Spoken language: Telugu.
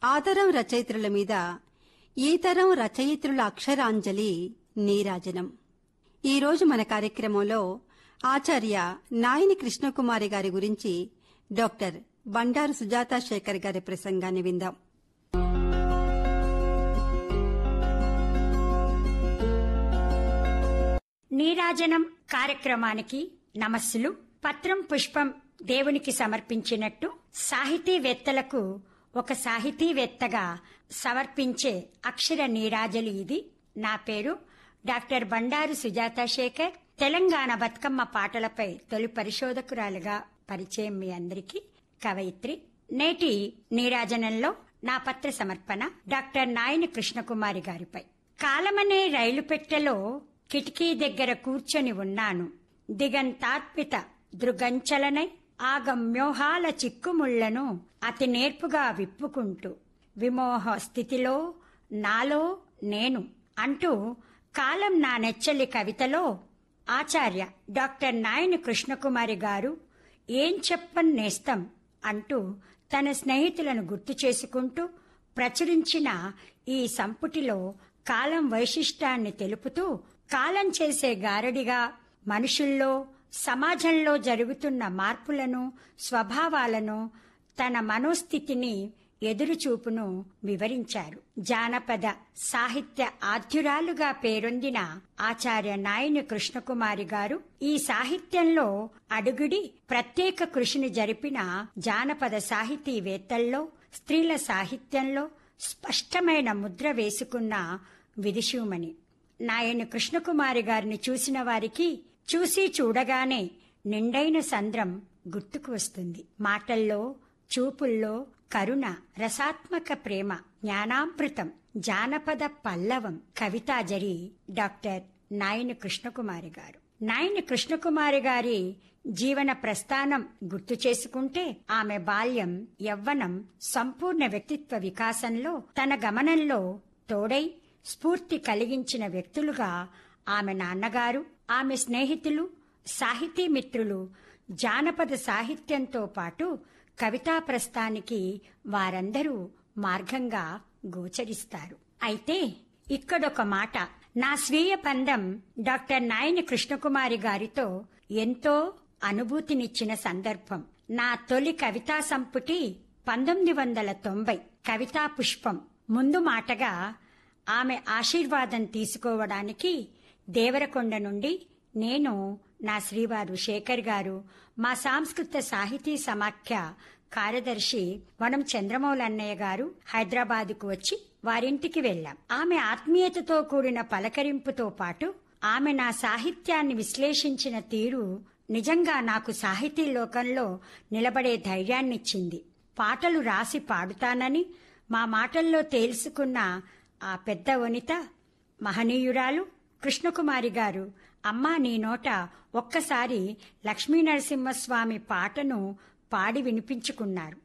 ఆతరం రచయిత్రుల మీద ఈ తరం రచయిత్రుల అక్షరాంజలి నీరాజనం ఈ రోజు మన కార్యక్రమంలో ఆచార్య నాయని కృష్ణకుమారి గారి గురించి డాక్టర్ బండారు సుజాతా శేఖర్ గారి ప్రసంగాన్ని విందాం నీరాజనం కార్యక్రమానికి నమస్సులు పత్రం పుష్పం దేవునికి సమర్పించినట్టు సాహితీవేత్తలకు ఒక సాహితీవేత్తగా సమర్పించే అక్షర నీరాజలి ఇది నా పేరు డాక్టర్ బండారు సుజాత శేఖర్ తెలంగాణ బతుకమ్మ పాటలపై తొలి పరిశోధకురాలుగా పరిచయం మీ అందరికీ కవయిత్రి నేటి నీరాజనంలో నా పత్ర సమర్పణ డాక్టర్ నాయని కృష్ణకుమారి గారిపై కాలమనే రైలు పెట్టెలో కిటికీ దగ్గర కూర్చొని ఉన్నాను దిగంతాత్మిత దృగంచలనై ఆగమ్యోహాల చిక్కుముళ్లను అతి నేర్పుగా విప్పుకుంటూ విమోహ స్థితిలో నాలో నేను అంటూ కాలం నా నెచ్చలి కవితలో ఆచార్య డాక్టర్ నాయని కృష్ణకుమారి గారు ఏం చెప్పన్ నేస్తం అంటూ తన స్నేహితులను గుర్తు చేసుకుంటూ ప్రచురించిన ఈ సంపుటిలో కాలం వైశిష్టాన్ని తెలుపుతూ కాలం చేసే గారడిగా మనుషుల్లో సమాజంలో జరుగుతున్న మార్పులను స్వభావాలను తన మనోస్థితిని ఎదురుచూపును వివరించారు జానపద సాహిత్య ఆద్యురాలుగా పేరొందిన ఆచార్య నాయని కృష్ణకుమారి గారు ఈ సాహిత్యంలో అడుగుడి ప్రత్యేక కృషిని జరిపిన జానపద సాహితీవేత్తల్లో స్త్రీల సాహిత్యంలో స్పష్టమైన ముద్ర వేసుకున్న విదిశూమణి నాయని కృష్ణకుమారి గారిని చూసిన వారికి చూసి చూడగానే నిండైన సంద్రం గుర్తుకు వస్తుంది మాటల్లో చూపుల్లో కరుణ రసాత్మక ప్రేమ జ్ఞానామృతం జానపద పల్లవం కవితాజరి డాక్టర్ నాయని కృష్ణకుమారి గారు నాయని కృష్ణకుమారి గారి జీవన ప్రస్థానం గుర్తు చేసుకుంటే ఆమె బాల్యం యవ్వనం సంపూర్ణ వ్యక్తిత్వ వికాసంలో తన గమనంలో తోడై స్ఫూర్తి కలిగించిన వ్యక్తులుగా ఆమె నాన్నగారు ఆమె స్నేహితులు సాహితీ మిత్రులు జానపద సాహిత్యంతో పాటు కవితా ప్రస్థానికి వారందరూ మార్గంగా గోచరిస్తారు అయితే ఇక్కడొక మాట నా స్వీయ పందం డాక్టర్ నాయని కృష్ణకుమారి గారితో ఎంతో అనుభూతినిచ్చిన సందర్భం నా తొలి కవితా సంపుటి పంతొమ్మిది వందల తొంభై కవితా పుష్పం ముందు మాటగా ఆమె ఆశీర్వాదం తీసుకోవడానికి దేవరకొండ నుండి నేను నా శ్రీవారు శేఖర్ గారు మా సాంస్కృత సాహితీ సమాఖ్య కార్యదర్శి వనం చంద్రమౌళన్నయ్య గారు హైదరాబాదుకు వచ్చి వారింటికి వెళ్లాం ఆమె ఆత్మీయతతో కూడిన పలకరింపుతో పాటు ఆమె నా సాహిత్యాన్ని విశ్లేషించిన తీరు నిజంగా నాకు సాహితీ లోకంలో నిలబడే ధైర్యాన్నిచ్చింది పాటలు రాసి పాడుతానని మా మాటల్లో తేల్చుకున్న ఆ పెద్ద వనిత మహనీయురాలు కృష్ణకుమారి గారు అమ్మా నీ నోట ఒక్కసారి లక్ష్మీ నరసింహస్వామి పాటను పాడి వినిపించుకున్నారు